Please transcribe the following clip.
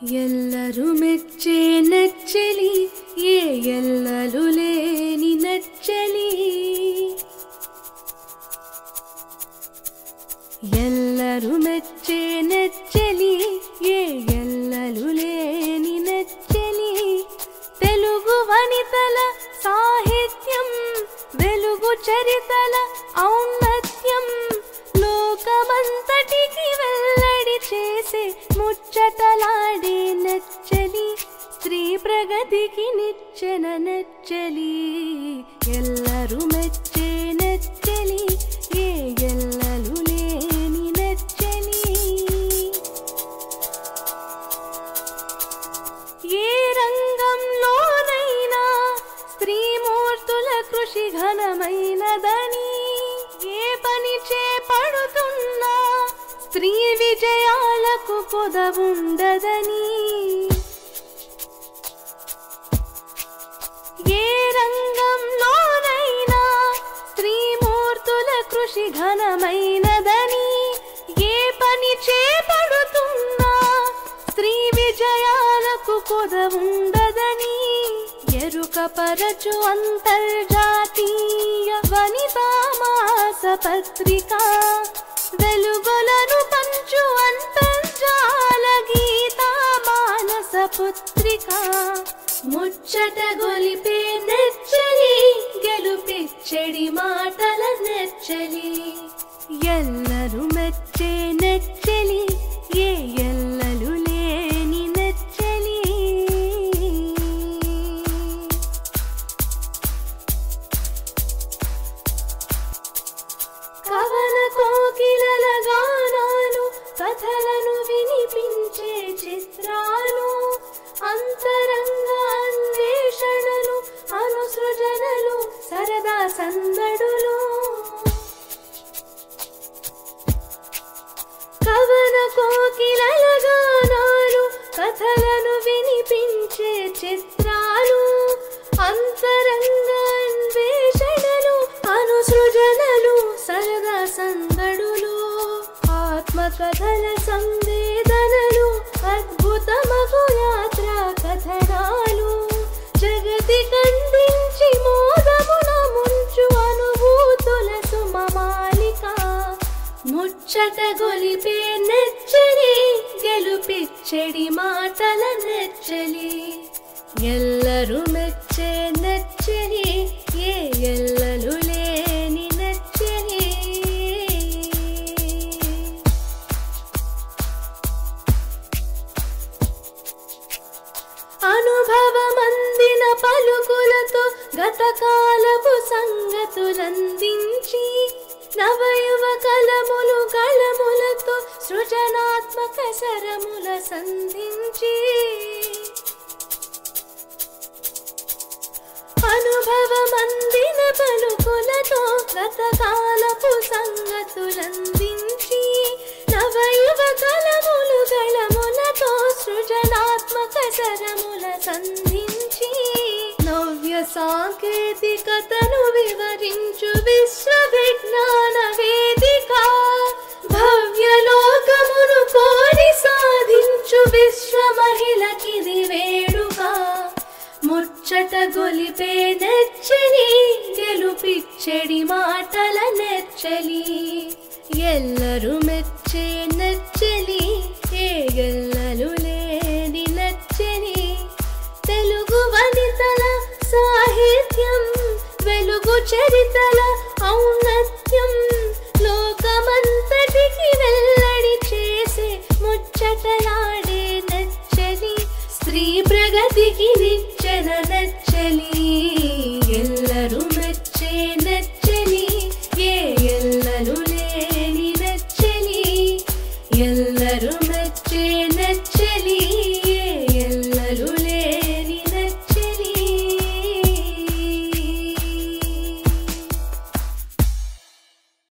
ಎಲ್ಲರೂ ಮೆಚ್ಚೆ ನೆಚ್ಚಲಿ ಏ ಎಲ್ಲಲು ಲೇನಿ ನೆಚ್ಚಲಿ ಎಲ್ಲರೂ ಮೆಚ್ಚೆ ನೆಚ್ಚಲಿ ఏ ఎల్లలు లేని నెచ్చలి తెలుగు వనితల సాహిత్యం వెలుగు చరితల ఔన్నత్యం లోకమంతటికి వెల్లడి చేసే ముచ్చటలాడే నెచ్చలి స్త్రీ ప్రగతికి నిచ్చెన నెచ్చలి ఎల్లరు మెచ్చే నెచ్చలి ఏ ఎల్లలు లేని నెచ్చలి ఏ రంగంలోనైనా స్త్రీమూర్తుల కృషి ఘనమైనదని ఏ పని చేపడుతున్నా స్త్రీ విజయాలకు కొదవుండదని ఏ రంగంలోనైనా స్త్రీమూర్తుల కృషి ఘనమైనదని ఏ పని చేపడుతున్నా స్త్రీ విజయాలకు కొదవుండదని ఎరుకపరచు అంతర్జాతీయ వనితా మాస పత్రిక వెలుగులను పంచు అంతర్జాల గీతా మానస పుత్రిక ముచ్చట గొలిపే నెచ్చలి గెలుపిచ్చడి మాటల నెచ్చలి ఎల్లరు మెచ్చే నెచ్చలి ఏ ఎల్లలు లేని నెచ్చలి కవన కోకిలల గానాలు కథలను వినిపించే చిత్రాలు అంతరంగ అన్వేషణలు అనుసృజనలు సరదా సందడులు కవన కోకిలల గానాలు కథలను వినిపించే చిత్రాలు అంతరంగ అన్వేషణలు అనుసృజనలు సరదా సందడులు ఆత్మకథల సంవేదనలు అద్భుతమగు యాత్రా కథనాలు జగతి కందించి మోదమున ముంచు అనుభూతుల సుమమాలిక ముచ్చట గొలిపే నెచ్చలి గెలుపిచ్చడి మాటల నెచ్చలి ఎల్లరు మెచ్చే నెచ్చలి ఏ ఎల్లలు లేని నెచ్చలి అనుభవమందిన పలుకులతో గతకాలపు సంగతులందించి నవయువ కలములు కళములతో సృజనాత్మక శరముల సంధించి అనుభవమందిన పలుకులతో గతకాలపు సంగతులందించి నవయువ కలములు గళములతో సృజనాత్మక శరముల సంధించి నవ్య సాంకేతికతను వివరించు విశ్వ విజ్ఞాన వేదిక భవ్య లోకమును కోరి సాధించు విశ్వ మహిళకిది వేడుక ముచ్చట గొలిపే నెచ్చలి గెలుపిచ్చడి మాటల నెచ్చలి ఎల్లరు మెచ్చే నెచ్చలి ఏ ఎల్లలు లేని నెచ్చలి తెలుగు వనితల సాహిత్యం వెలుగు చరితల ఔన్నత్యం లోకమంతటికి వెల్లడి చేసే ముచ్చటలాడే నెచ్చలి స్త్రీ ప్రగతికి నిచ్చెన నెచ్చలి ఎల్లరు మెచ్చే నెచ్చలి ఏ ఎల్లలు లేని నెచ్చలి ఎల్లరు మెచ్చే